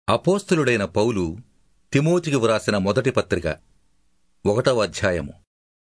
అపోస్తలుడైన పౌలు తిమోతికి వ్రాసిన మొదటి పత్రిక ఒకటవ అధ్యాయము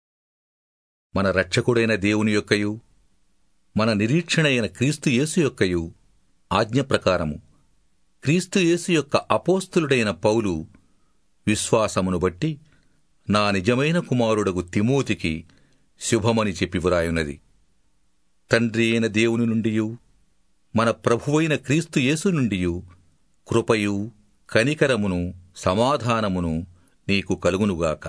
మన రక్షకుడైన దేవుని యొక్కయు మన నిరీక్షణ అయిన క్రీస్తు యేసు యొక్కయు ఆజ్ఞ ప్రకారము క్రీస్తు యేసు యొక్క అపోస్తలుడైన పౌలు విశ్వాసమును బట్టి నా నిజమైన కుమారుడగు తిమోతికి శుభమని చెప్పి వ్రాయున్నది తండ్రి అయిన దేవుని నుండియు మన ప్రభువైన క్రీస్తు యేసు నుండియు కృపయు కనికరమును సమాధానమును నీకు కలుగునుగాక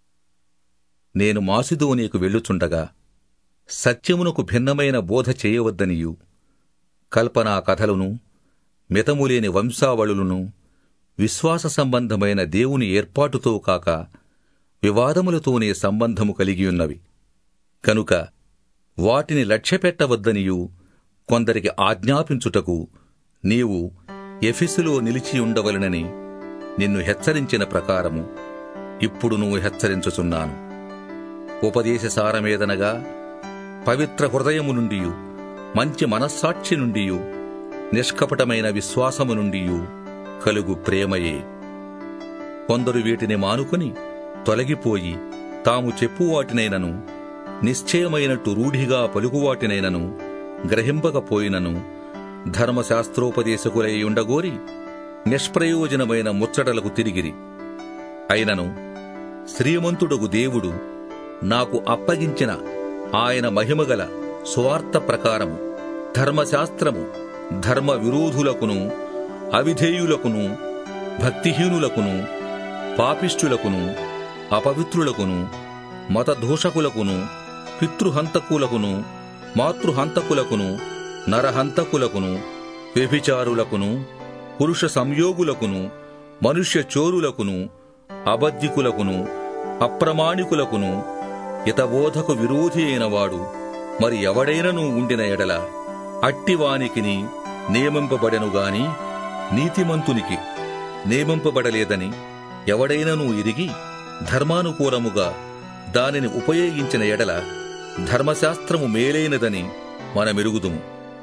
నేను మాసిదోనీకు వెళ్ళుచుండగా సత్యమునకు భిన్నమైన బోధ చేయవద్దనియు కల్పనా కథలను మితములేని వంశావళులను విశ్వాస సంబంధమైన దేవుని ఏర్పాటుతో కాక వివాదములతోనే సంబంధము కలిగియున్నవి కనుక వాటిని లక్ష్యపెట్టవద్దనియు కొందరికి ఆజ్ఞాపించుటకు నీవు ఎఫెసులో నిలిచి ఉండవలనని నిన్ను హెచ్చరించిన ప్రకారము ఇప్పుడు నువ్వు హెచ్చరించుచున్నాను ఉపదేశ సారమేదనగా పవిత్ర హృదయము నుండియు మంచి మనస్సాక్షి నుండియు నిష్కపటమైన విశ్వాసము నుండియు కలుగు ప్రేమయే కొందరు వీటిని మానుకొని తొలగిపోయి తాము చెప్పువాటినైనను నిశ్చయమైనట్టు రూఢిగా పలుకువాటినైనను గ్రహింపకపోయినను ధర్మశాస్త్రోపదేశకులై ఉండగోరి నిష్ప్రయోజనమైన ముచ్చటలకు తిరిగిరి అయినను శ్రీమంతుడగు దేవుడు నాకు అప్పగించిన ఆయన మహిమగల స్వార్థ ప్రకారము ధర్మశాస్త్రము ధర్మ విరోధులకును అవిధేయులకును భక్తిహీనులకును పాపిష్టులకును అపవిత్రులకును మతదూషకులకును పితృహంతకులకును మాతృహంతకులకును నరహంతకులకును వ్యభిచారులకును పురుష సంయోగులకును మనుష్య చోరులకును అబద్ధికులకును అప్రమాణికులకును హితబోధకు విరోధి అయిన వాడు మరి ఎవడైనను ఉండిన ఎడల అట్టివానికిని నియమింపబడెను గాని నీతిమంతునికి నియమింపబడలేదని ఎవడైనను ఇరిగి ధర్మానుకూలముగా దానిని ఉపయోగించిన ఎడల ధర్మశాస్త్రము మేలైనదని మనమెరుగుదుము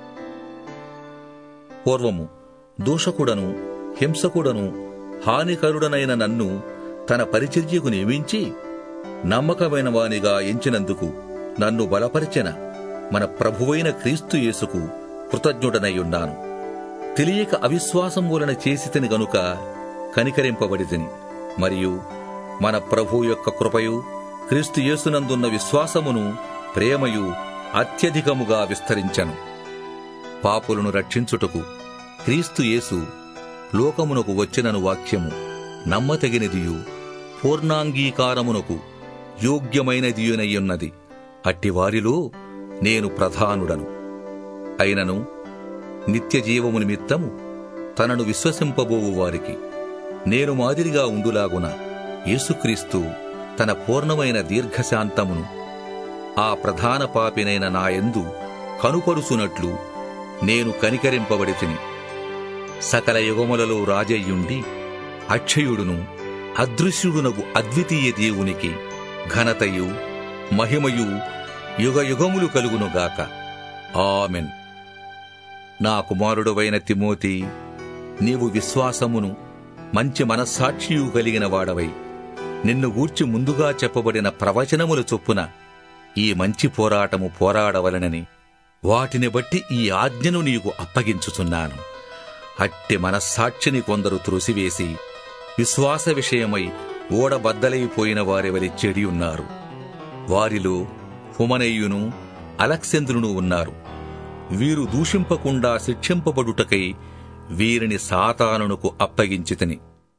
పూర్వము దూషకుడను హింసకుడను హానికరుడనైన నన్ను తన పరిచర్యకు నియమించి నమ్మకమైన వానిగా ఎంచినందుకు నన్ను బలపరిచిన మన ప్రభువైన క్రీస్తు యేసుకు కృతజ్ఞుడనయ్యున్నాను తెలియక అవిశ్వాసం వలన చేసితిని గనుక కనికరింపబడితిని మరియు మన ప్రభు యొక్క కృపయు క్రీస్తు యేసునందున్న విశ్వాసమును ప్రేమయు అత్యధికముగా విస్తరించను పాపులను రక్షించుటకు క్రీస్తు యేసు లోకమునకు వచ్చినను వాక్యము నమ్మతగినదియు పూర్ణాంగీకారమునకు యోగ్యమైనదియునయ్యున్నది అట్టివారిలో నేను ప్రధానుడను అయినను నిత్యజీవము నిమిత్తము తనను విశ్వసింపబోవు వారికి నేను మాదిరిగా ఉండులాగున యేసుక్రీస్తు తన పూర్ణమైన దీర్ఘశాంతమును ఆ ప్రధాన పాపినైన నాయందు కనుపరుచునట్లు నేను కనికరింపబడి తిని సకల యుగములలో రాజయ్యుండి అక్షయుడును అదృశ్యుడునగు అద్వితీయ దేవునికి ఘనతయు మహిమయు యుగయుగములు కలుగునుగాక ఆమెన్ నా కుమారుడువైన తిమోతి నీవు విశ్వాసమును మంచి మనస్సాక్షియు కలిగిన వాడవై నిన్ను గూర్చి ముందుగా చెప్పబడిన ప్రవచనముల చొప్పున ఈ మంచి పోరాటము పోరాడవలనని వాటిని బట్టి ఈ ఆజ్ఞను నీకు అప్పగించుచున్నాను అట్టి మనస్సాక్షిని కొందరు త్రోసివేసి విశ్వాస విషయమై ఓడబద్దలైపోయిన వారి వలి చెడి ఉన్నారు వారిలో హుమనయ్యును అలక్సెంద్రును ఉన్నారు వీరు దూషింపకుండా శిక్షింపబడుటకై వీరిని సాతానునకు అప్పగించితిని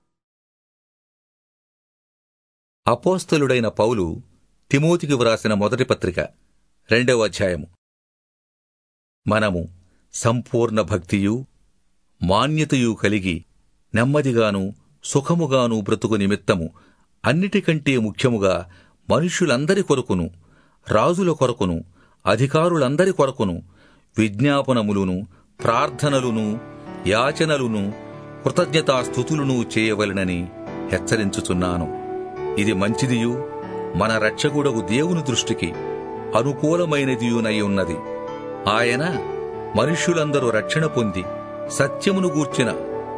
అపోస్తలుడైన పౌలు తిమోతికి వ్రాసిన మొదటి పత్రిక రెండవ అధ్యాయము మనము సంపూర్ణ భక్తియు మాన్యతయు కలిగి నెమ్మదిగాను సుఖముగాను బ్రతుకు నిమిత్తము అన్నిటికంటే ముఖ్యముగా మనుష్యులందరి కొరకును రాజుల కొరకును అధికారులందరి కొరకును విజ్ఞాపనములును ప్రార్థనలును యాచనలును కృతజ్ఞతాస్థుతులను చేయవలెనని హెచ్చరించుచున్నాను ఇది మంచిదియు మన రక్షకుడగు దేవుని దృష్టికి అనుకూలమైనదియునై ఉన్నది ఆయన మనుష్యులందరూ రక్షణ పొంది సత్యమును గూర్చిన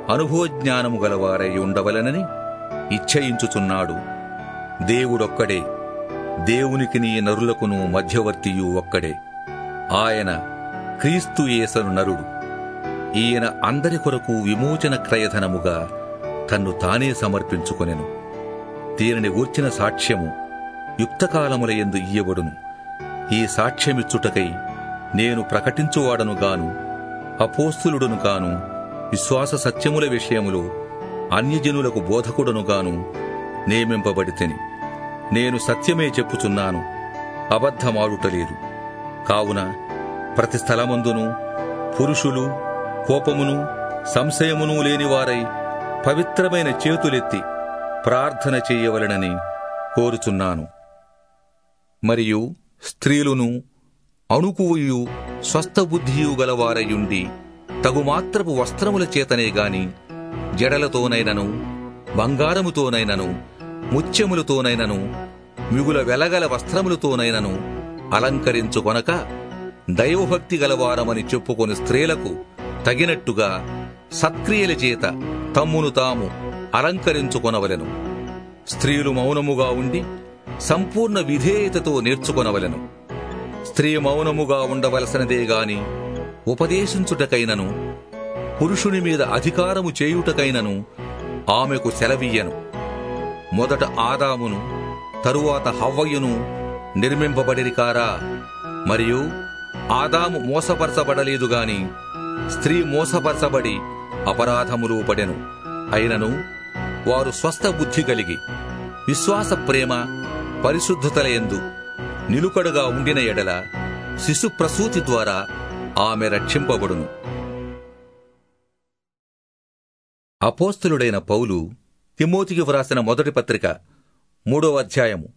అనుభవజ్ఞానము గలవారై ఉండవలనని ఇచ్చయించుచున్నాడు దేవుడొక్కడే దేవునికి నీ నరులకును మధ్యవర్తియు ఒక్కడే ఆయన క్రీస్తు యేసను నరుడు ఈయన అందరి కొరకు విమోచన క్రయధనముగా తన్ను తానే సమర్పించుకొనెను దీనిని గూర్చిన సాక్ష్యము యుక్తకాలముల యందు ఇయ్యబడును ఈ సాక్ష్యమిచ్చుటకై నేను ప్రకటించువాడను గాను అపోస్తులుడును గాను విశ్వాస సత్యముల విషయములో అన్యజనులకు బోధకుడను గాను నియమింపబడితేని నేను సత్యమే చెప్పుచున్నాను అబద్ధమాడుటలేదు కావున ప్రతి స్థలమందును పురుషులు కోపమును సంశయమును లేనివారై పవిత్రమైన చేతులెత్తి ప్రార్థన చేయవలెనని కోరుచున్నాను మరియు స్త్రీలును అణుకువయు స్వస్థబుద్ధియు గలవారయుండి తగుమాత్రపు వస్త్రముల చేతనే గాని జడలతోనైనను బంగారముతోనైనను ముత్యములతోనైనను మిగుల వెలగల వస్త్రములతోనైనను అలంకరించుకొనక దైవభక్తి గలవారమని చెప్పుకొని స్త్రీలకు తగినట్టుగా సత్క్రియల చేత తమ్మును తాము అలంకరించుకొనవలెను స్త్రీలు మౌనముగా ఉండి సంపూర్ణ విధేయతతో నేర్చుకొనవలెను స్త్రీ మౌనముగా ఉండవలసినదే గాని ఉపదేశించుటకైనను పురుషుని మీద అధికారము చేయుటకైనను ఆమెకు సెలవీయను మొదట ఆదామును తరువాత హవ్వయును నిర్మింపబడిరి కారా మరియు ఆదాము మోసపరచబడలేదు గాని స్త్రీ మోసపరచబడి అపరాధములు పడెను అయినను వారు స్వస్థ బుద్ధి కలిగి విశ్వాస ప్రేమ పరిశుద్ధతలయందు నిలుకడగా ఉండిన ఎడల శిశు ప్రసూతి ద్వారా ఆమె రక్షింపబడును అపోస్తులుడైన పౌలు తిమోతికి వ్రాసిన మొదటి పత్రిక మూడవ అధ్యాయము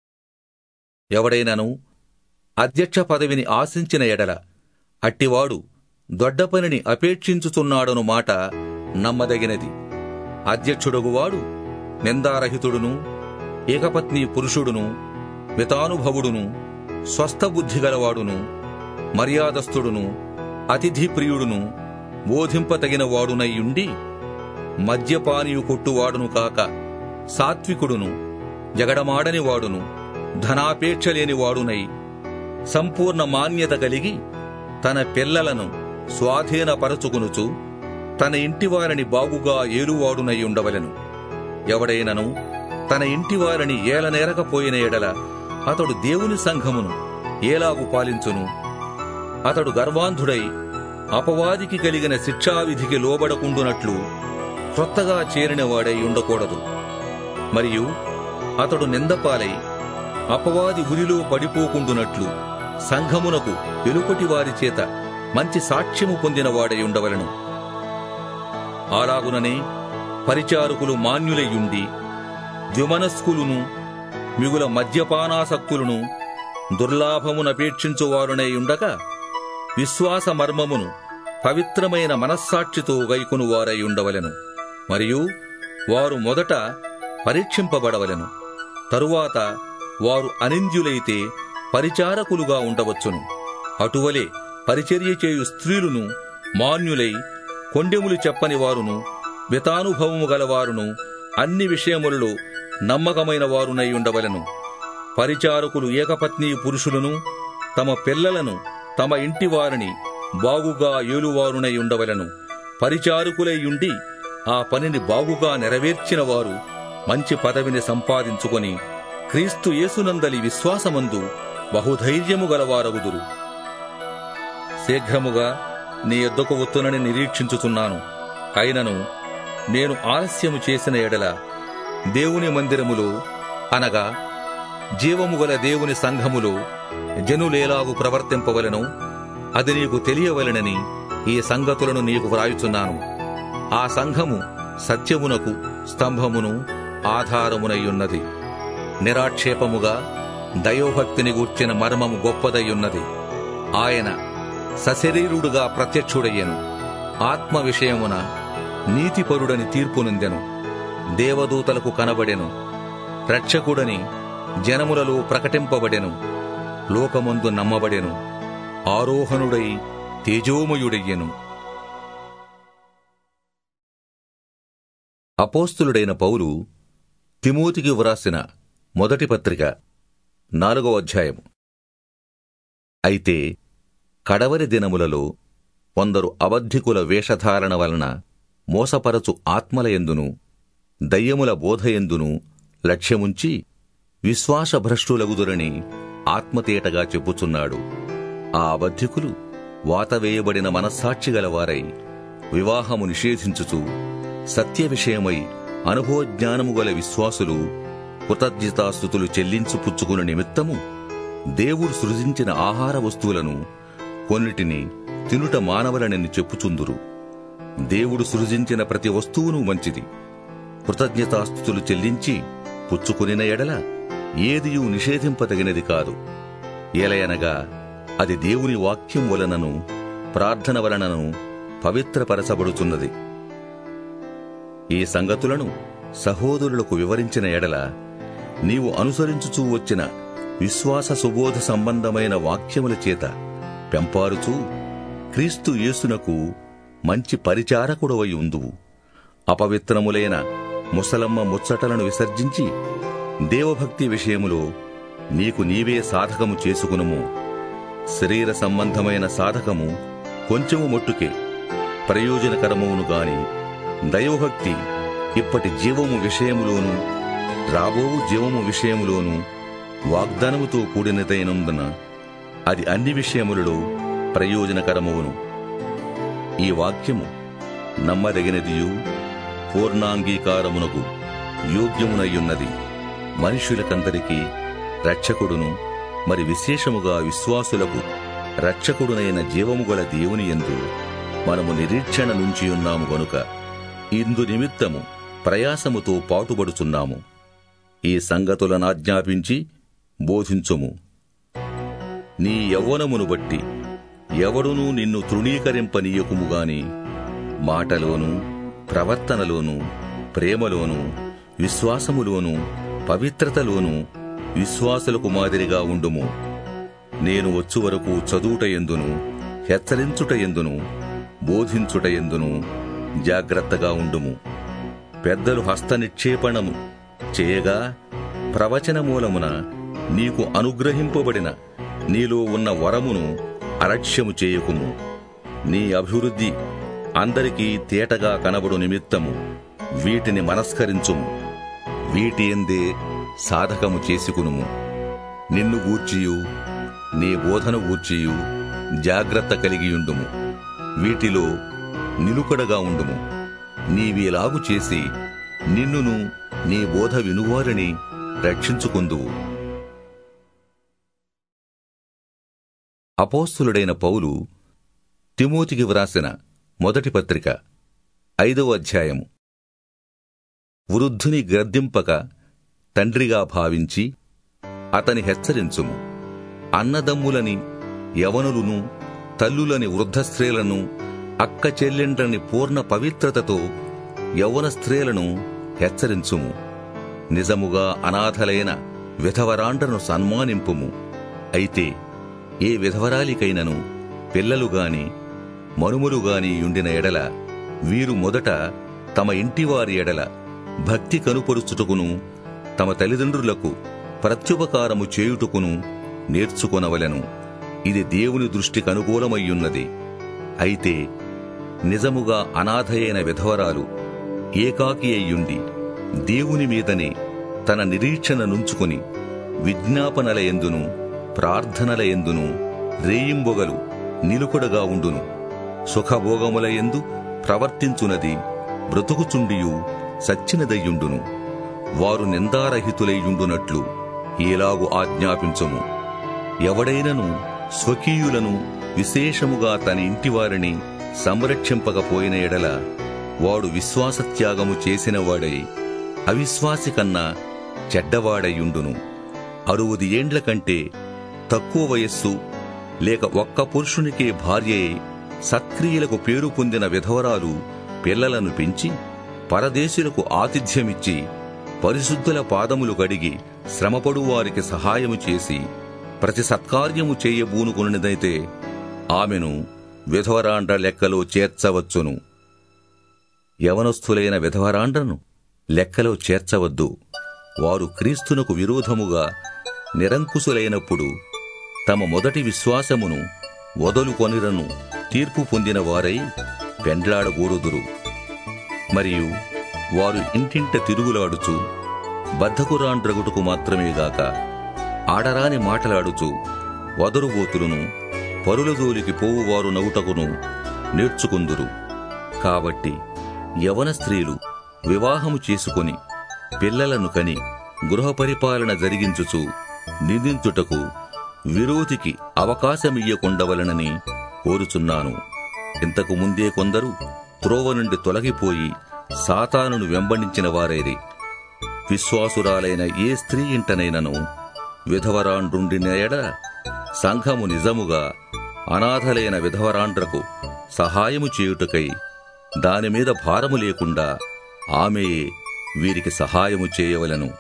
ఎవడైనను అధ్యక్ష పదవిని ఆశించిన ఎడల అట్టివాడు దొడ్డ పనిని అపేక్షించుచున్నాడను మాట నమ్మదగినది అధ్యక్షుడగువాడు నిందారహితుడును ఏకపత్ని పురుషుడును మితానుభవుడును స్వస్థబుద్ధి గలవాడును మర్యాదస్థుడును అతిథి ప్రియుడును బోధింపతగిన వాడునయ్యుండి మద్యపానీయు కొట్టువాడును కాక సాత్వికుడును జగడమాడని వాడును ధనాపేక్ష లేని వాడునై సంపూర్ణ మాన్యత కలిగి తన పిల్లలను స్వాధీనపరచుకునుచు తన ఇంటివారిని బాగుగా ఏలువాడునై ఉండవలెను ఎవడైనను తన ఇంటివారిని ఏలనేరకపోయిన ఎడల అతడు దేవుని సంఘమును ఏలాగు పాలించును అతడు గర్వాంధుడై అపవాదికి కలిగిన శిక్షావిధికి లోబడకుండునట్లు క్రొత్తగా చేరినవాడై ఉండకూడదు మరియు అతడు నిందపాలై అపవాది ఉరిలో పడిపోకుండునట్లు సంఘమునకు వెలుపటి వారి చేత మంచి సాక్ష్యము పొందినవాడై ఉండవలను అలాగుననే పరిచారకులు మాన్యులయ్యుండి ద్విమనస్కులును మిగుల మద్యపానాసక్తులను దుర్లాభమునపేక్షించువారునై ఉండగా విశ్వాస మర్మమును పవిత్రమైన మనస్సాక్షితో గైకొను వారై ఉండవలెను మరియు వారు మొదట పరీక్షింపబడవలెను తరువాత వారు అనింద్యులైతే పరిచారకులుగా ఉండవచ్చును అటువలే పరిచర్య చేయు స్త్రీలును మాన్యులై కొండెములు చెప్పని వారును మితానుభవము గలవారును అన్ని విషయములలో నమ్మకమైన వారునై ఉండవలెను పరిచారకులు ఏకపత్ని పురుషులను తమ పిల్లలను తమ ఇంటి వారిని బాగుగా ఏలువారునై ఉండవలెను పరిచారకులై ఉండి ఆ పనిని బాగుగా నెరవేర్చిన వారు మంచి పదవిని సంపాదించుకొని క్రీస్తు యేసునందలి విశ్వాసమందు బహుధైర్యము గలవారగుదురు శీఘ్రముగా నీ యొద్దకు వత్తునని నిరీక్షించుచున్నాను అయినను నేను ఆలస్యము చేసిన ఎడల దేవుని మందిరములో అనగా జీవము గల దేవుని సంఘములో జనులేలాగు ప్రవర్తింపవలెను అది నీకు తెలియవలెనని ఈ సంగతులను నీకు వ్రాయుచున్నాను ఆ సంఘము సత్యమునకు స్తంభమును ఆధారమునయ్యున్నది నిరాక్షేపముగా దయోభక్తిని గూర్చిన మర్మము గొప్పదయ్యున్నది ఆయన సశరీరుడుగా ప్రత్యక్షుడయ్యను ఆత్మ విషయమున నీతిపరుడని తీర్పునొందెను దేవదూతలకు కనబడెను రక్షకుడని జనములలో ప్రకటింపబడెను లోకమందు నమ్మబడెను ఆరోహణుడై తేజోమయుడయ్యెను అపోస్తులుడైన పౌలు తిమోతికి వ్రాసిన మొదటి పత్రిక నాలుగవ అధ్యాయం అయితే కడవరి దినములలో కొందరు అబద్ధికుల వేషధారణ వలన మోసపరచు ఆత్మలయందును దయ్యముల బోధయందును లక్ష్యముంచి విశ్వాసభ్రష్టులగుదురని ఆత్మతేటగా చెప్పుచున్నాడు ఆ అబద్ధికులు వాతవేయబడిన మనస్సాక్షి గలవారై వివాహము నిషేధించుచు సత్య విషయమై అనుభవజ్ఞానము గల విశ్వాసులు కృతజ్ఞతాస్థుతులు చెల్లించు పుచ్చుకున్న నిమిత్తము దేవుడు సృజించిన ఆహార వస్తువులను కొన్నిటిని తినుట మానవలనని చెప్పుచుందురు దేవుడు సృజించిన ప్రతి వస్తువును మంచిది కృతజ్ఞతాస్థుతులు చెల్లించి పుచ్చుకునిన ఎడల ఏదియూ నిషేధింపదగినది కాదు ఏలయనగా అది దేవుని వాక్యం వలనను ప్రార్థన వలనను పవిత్రపరచబడుతున్నది ఈ సంగతులను సహోదరులకు వివరించిన ఎడల నీవు అనుసరించుచూ వచ్చిన విశ్వాస సుబోధ సంబంధమైన వాక్యముల చేత పెంపారుచూ క్రీస్తు యేసునకు మంచి పరిచారకుడవై ఉందువు అపవిత్రములైన ముసలమ్మ ముచ్చటలను విసర్జించి దేవభక్తి విషయములో నీకు నీవే సాధకము చేసుకునుము శరీర సంబంధమైన సాధకము కొంచెము మొట్టుకే ప్రయోజనకరమును గాని దైవభక్తి ఇప్పటి జీవము విషయములోను రాబోవు జీవము విషయములోను వాగ్దానముతో కూడినదైనందున అది అన్ని విషయములలో ప్రయోజనకరమును ఈ వాక్యము నమ్మదగినదియు పూర్ణాంగీకారమునకు యోగ్యమునయ్యున్నది మనుష్యులకందరికీ రక్షకుడును మరి విశేషముగా విశ్వాసులకు రక్షకుడునైన జీవము గల దేవుని యందు మనము నిరీక్షణ నుంచి ఉన్నాము గనుక ఇందు నిమిత్తము ప్రయాసముతో పాటుపడుచున్నాము ఈ సంగతులను ఆజ్ఞాపించి బోధించుము నీ యవ్వనమును బట్టి ఎవడునూ నిన్ను తృణీకరింపనీయకుము గాని మాటలోను ప్రవర్తనలోను ప్రేమలోను విశ్వాసములోను పవిత్రతలోను విశ్వాసులకు మాదిరిగా ఉండుము నేను వచ్చు వరకు చదువుట ఎందును హెచ్చరించుట ఎందును బోధించుట ఎందును జాగ్రత్తగా ఉండుము పెద్దలు హస్త నిక్షేపణము చేయగా ప్రవచన మూలమున నీకు అనుగ్రహింపబడిన నీలో ఉన్న వరమును అలక్ష్యము చేయకుము నీ అభివృద్ధి అందరికీ తేటగా కనబడు నిమిత్తము వీటిని మనస్కరించుము వీటి ఎందే సాధకము చేసుకునుము నిన్ను గూర్చియు నీ బోధను గూర్చియు జాగ్రత్త కలిగియుండుము వీటిలో నిలుకడగా ఉండుము నీవీలాగు చేసి నిన్నును నీ బోధ వినువారిని రక్షించుకుందువు అపోస్తులుడైన పౌలు తిమోతికి వ్రాసిన మొదటి పత్రిక ఐదవ అధ్యాయము వృద్ధుని గర్దింపక తండ్రిగా భావించి అతని హెచ్చరించుము అన్నదమ్ములని యవనులను తల్లులని వృద్ధ స్త్రీలను అక్క చెల్లెండ్రని పూర్ణ పవిత్రతతో యౌవన స్త్రీలను హెచ్చరించుము నిజముగా అనాథలైన విధవరాండ్రను సన్మానింపుము అయితే ఏ విధవరాలికైనను పిల్లలుగాని మనుములుగాని యుండిన ఎడల వీరు మొదట తమ ఇంటివారి ఎడల భక్తి కనుపరుచుటకును తమ తల్లిదండ్రులకు ప్రత్యుపకారము చేయుటకును నేర్చుకొనవలెను ఇది దేవుని దృష్టికి అనుకూలమయ్యున్నది అయితే నిజముగా అనాథయైన విధవరాలు ఏకాకి అయ్యుండి దేవుని మీదనే తన నిరీక్షణ నుంచుకుని విజ్ఞాపనల ఎందును ప్రార్థనల ఎందును రేయింబొగలు నిలుకొడగా ఉండును సుఖభోగముల ఎందు ప్రవర్తించునది బ్రతుకుచుండియు సచ్చినదయ్యుండును వారు నిందారహితులైయుండునట్లు ఈలాగు ఆజ్ఞాపించుము ఎవడైనను స్వకీయులను విశేషముగా తన ఇంటివారిని సంరక్షింపకపోయిన ఎడల వాడు విశ్వాసత్యాగము చేసినవాడై అవిశ్వాసి కన్నా చెడ్డవాడయుండును అరువది ఏండ్ల కంటే తక్కువ వయస్సు లేక ఒక్క పురుషునికే భార్యయై సత్క్రియలకు పేరు పొందిన విధవరాలు పిల్లలను పెంచి పరదేశులకు ఆతిథ్యమిచ్చి పరిశుద్ధుల పాదములు కడిగి శ్రమపడు వారికి సహాయము చేసి ప్రతి సత్కార్యము చేయబూనుకున్నదైతే ఆమెను విధవరాండ్ర లెక్కలో చేర్చవచ్చును యవనస్థులైన విధవరాండ్రను లెక్కలో చేర్చవద్దు వారు క్రీస్తునకు విరోధముగా నిరంకుశులైనప్పుడు తమ మొదటి విశ్వాసమును వదలుకొనిరను తీర్పు పొందిన వారై పెండ్లాడగూడుదురు మరియు వారు ఇంటింట తిరుగులాడుచు బద్ధకురాండ్రగుటకు మాత్రమే గాక ఆడరాని మాటలాడుచు వదరుబోతులను పరుల జోలికి పోవువారు నగుటకును నేర్చుకుందురు కాబట్టి యవన స్త్రీలు వివాహము చేసుకొని పిల్లలను కని గృహపరిపాలన జరిగించుచు నిందించుటకు విరోధికి అవకాశమియ్యకుండవలనని కోరుచున్నాను ఇంతకు ముందే కొందరు త్రోవ నుండి తొలగిపోయి సాతానును వెంబడించిన వారైరి విశ్వాసురాలైన ఏ స్త్రీ ఇంటనైనను విధవరాండ్రుండిన ఎడ సంఘము నిజముగా అనాథలైన విధవరాండ్రకు సహాయము చేయుటకై దానిమీద భారము లేకుండా ఆమెయే వీరికి సహాయము చేయవలను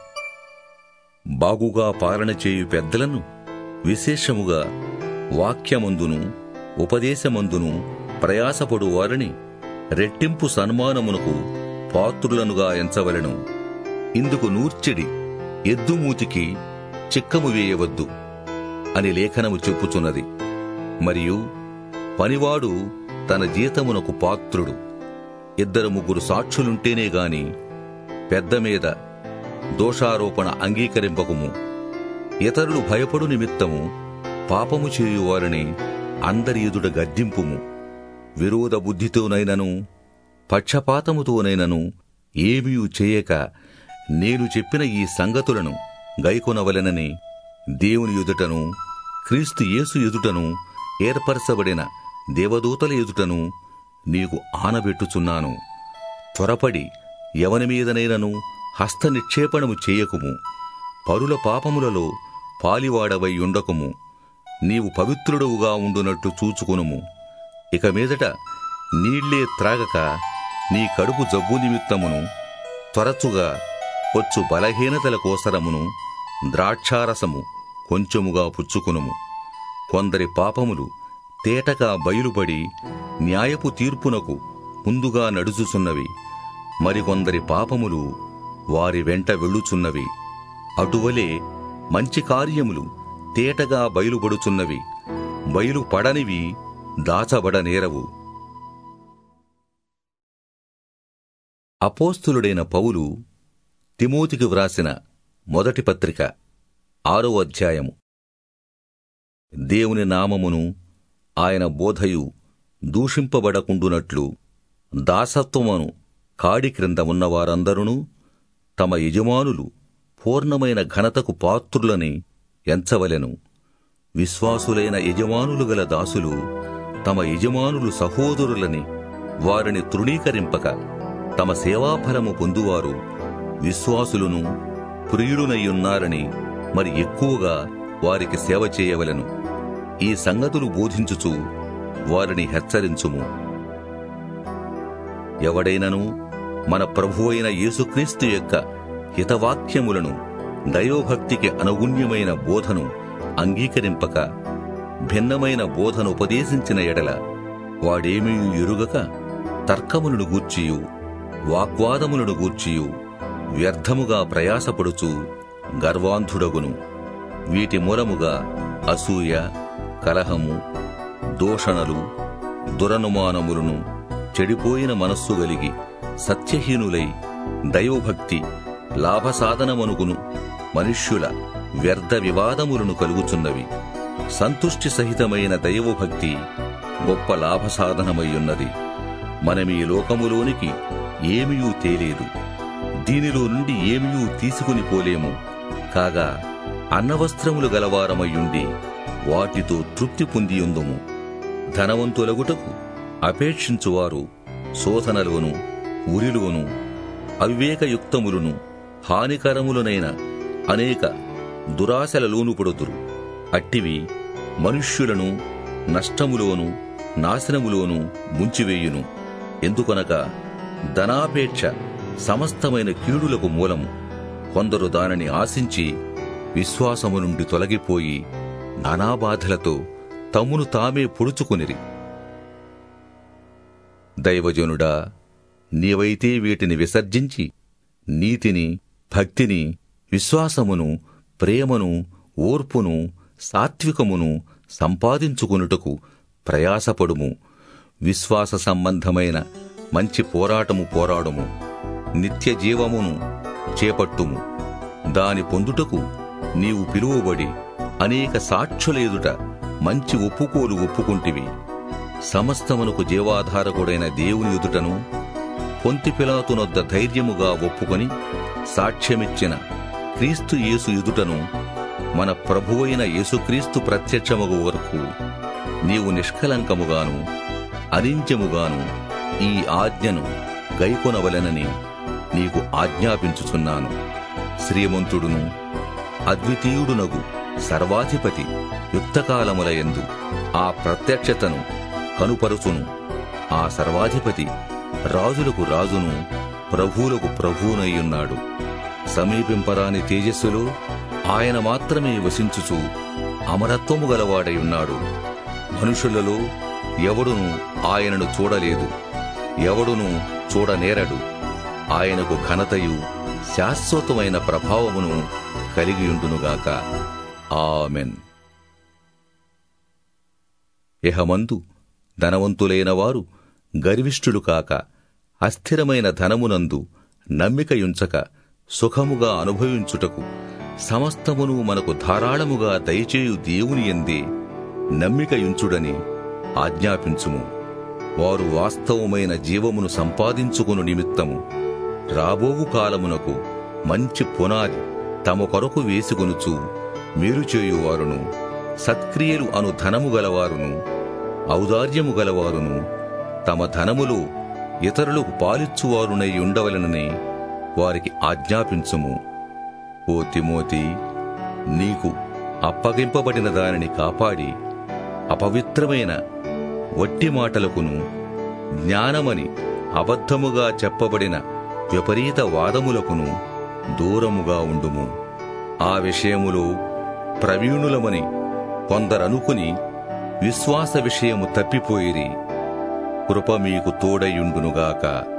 బాగుగా పాలన చేయు పెద్దలను విశేషముగా వాక్యమందును ఉపదేశమందును ప్రయాసపడు వారిని రెట్టింపు సన్మానమునకు పాత్రులనుగా ఎంచవలెను ఇందుకు నూర్చెడి ఎద్దుమూతికి చిక్కము వేయవద్దు అని లేఖనము చెప్పుచున్నది మరియు పనివాడు తన జీతమునకు పాత్రుడు ఇద్దరు ముగ్గురు సాక్షులుంటేనే గాని పెద్ద మీద దోషారోపణ అంగీకరింపకుము ఇతరులు భయపడు నిమిత్తము పాపము చేయువారిని అందరి ఎదుట గద్దింపుము విరోధ బుద్ధితోనైనను పక్షపాతముతోనైనను ఏమీ చేయక నేను చెప్పిన ఈ సంగతులను గైకొనవలెనని దేవుని ఎదుటను క్రీస్తు యేసు ఎదుటను ఏర్పరచబడిన దేవదూతల ఎదుటను నీకు ఆనబెట్టుచున్నాను త్వరపడి ఎవని మీదనైనను హస్త నిక్షేపణము చేయకుము పరుల పాపములలో పాలివాడవై ఉండకుము నీవు పవిత్రుడవుగా ఉండునట్టు చూచుకునుము ఇక మీదట నీళ్లే త్రాగక నీ కడుపు జబ్బు నిమిత్తమును త్వరచుగా వచ్చు బలహీనతల కోసరమును ద్రాక్షారసము కొంచెముగా పుచ్చుకునుము కొందరి పాపములు తేటగా బయలుపడి న్యాయపు తీర్పునకు ముందుగా నడుచుచున్నవి మరికొందరి పాపములు వారి వెంట వెళ్ళుచున్నవి అటువలే మంచి కార్యములు తేటగా బయలుపడుచున్నవి బయలుపడనివి దాచబడనేరవు అపోస్తులుడైన పౌలు తిమోతికి వ్రాసిన మొదటి పత్రిక ఆరో అధ్యాయము దేవుని నామమును ఆయన బోధయు దూషింపబడకుండునట్లు దాసత్వమును కాడి క్రింద ఉన్నవారందరూ తమ యజమానులు పూర్ణమైన ఘనతకు పాత్రులని ఎంచవలెను విశ్వాసులైన యజమానులు గల దాసులు తమ యజమానులు సహోదరులని వారిని తృణీకరింపక తమ సేవాఫలము పొందువారు విశ్వాసులను ప్రియులునయ్యున్నారని మరి ఎక్కువగా వారికి సేవ చేయవలెను ఈ సంగతులు బోధించుచు వారిని హెచ్చరించుము ఎవడైనను మన ప్రభువైన యేసుక్రీస్తు యొక్క హితవాక్యములను దైవభక్తికి అనుగుణ్యమైన బోధను అంగీకరింపక భిన్నమైన బోధను ఉపదేశించిన ఎడల వాడేమీ ఎరుగక తర్కములను గూర్చియు వాగ్వాదములను గూర్చియు వ్యర్థముగా ప్రయాసపడుచు గర్వాంధుడగును వీటి మూలముగా అసూయ కలహము దూషణలు దురనుమానములను చెడిపోయిన మనస్సు గలిగి సత్యహీనులై దైవభక్తి లాభసాధనమనుగును మనుష్యుల వ్యర్థ వివాదములను కలుగుచున్నవి సంతుష్టి సహితమైన దైవభక్తి గొప్ప లాభసాధనమయ్యున్నది మనమీ లోకములోనికి ఏమియూ తేలేదు దీనిలో నుండి ఏమియూ తీసుకుని పోలేము కాగా అన్నవస్త్రములు గలవారమయ్యుండి వాటితో తృప్తి పొందియుందుము ధనవంతులగుటకు అపేక్షించువారు శోధనలోను ఉరిలోను అవివేకయుక్తములను హానికరములనైన అనేక దురాశలలోను పడుతురు అట్టివి మనుష్యులను నష్టములోను నాశనములోను ముంచివేయును ఎందుకొనగా ధనాపేక్ష సమస్తమైన కీడులకు మూలము కొందరు దానిని ఆశించి విశ్వాసము నుండి తొలగిపోయి నానాబాధలతో తమ్మును తామే పొడుచుకునిరి దైవజనుడా నీవైతే వీటిని విసర్జించి నీతిని భక్తిని విశ్వాసమును ప్రేమను ఓర్పును సాత్వికమును సంపాదించుకొనుటకు ప్రయాసపడుము విశ్వాస సంబంధమైన మంచి పోరాటము పోరాడుము నిత్య జీవమును చేపట్టుము దాని పొందుటకు నీవు పిలువబడి అనేక సాక్షుల ఎదుట మంచి ఒప్పుకోలు ఒప్పుకుంటివి సమస్తమునకు జీవాధారకుడైన దేవుని ఎదుటను పొంతిపిలాతునొద్ద ధైర్యముగా ఒప్పుకొని సాక్ష్యమిచ్చిన క్రీస్తు యేసు ఎదుటను మన ప్రభువైన యేసుక్రీస్తు ప్రత్యక్షమగు వరకు నీవు నిష్కలంకముగాను అరించముగాను ఈ ఆజ్ఞను గైకొనవలెనని నీకు ఆజ్ఞాపించుచున్నాను శ్రీమంతుడును అద్వితీయుడునగు సర్వాధిపతి యుక్తకాలములయందు ఆ ప్రత్యక్షతను కనుపరుచును ఆ సర్వాధిపతి రాజులకు రాజును ప్రభువులకు ప్రభువునయ్యున్నాడు సమీపింపరాని తేజస్సులో ఆయన మాత్రమే వసించుచు అమరత్వము గలవాడయున్నాడు మనుషులలో ఎవడును ఆయనను చూడలేదు ఎవడును చూడనేరడు ఆయనకు ఘనతయు శాశ్వతమైన ప్రభావమును కలిగియుండునుగాక ఆమెన్ ఇహమందు ధనవంతులైన వారు గర్విష్ఠులు కాక అస్థిరమైన ధనమునందు నమ్మికయుంచక సుఖముగా అనుభవించుటకు సమస్తమును మనకు ధారాళముగా దయచేయు దేవుని ఎందే నమ్మికయుంచుడని ఆజ్ఞాపించుము వారు వాస్తవమైన జీవమును సంపాదించుకును నిమిత్తము రాబోవు కాలమునకు మంచి పునాది తమ కొరకు వేసుకొనుచు మీరు చేయువారును సత్క్రియలు అను ధనము గలవారును ఔదార్యము గలవారును తమ ధనములో ఇతరులకు పాలిచ్చువారునై ఉండవలనని వారికి ఆజ్ఞాపించుము ఓ తిమోతి నీకు అప్పగింపబడిన దానిని కాపాడి అపవిత్రమైన వట్టి మాటలకును జ్ఞానమని అబద్ధముగా చెప్పబడిన విపరీత వాదములకును దూరముగా ఉండుము ఆ విషయములో ప్రవీణులమని కొందరనుకుని విశ్వాస విషయము తప్పిపోయిరి కృప మీకు తోడయుండునుగాక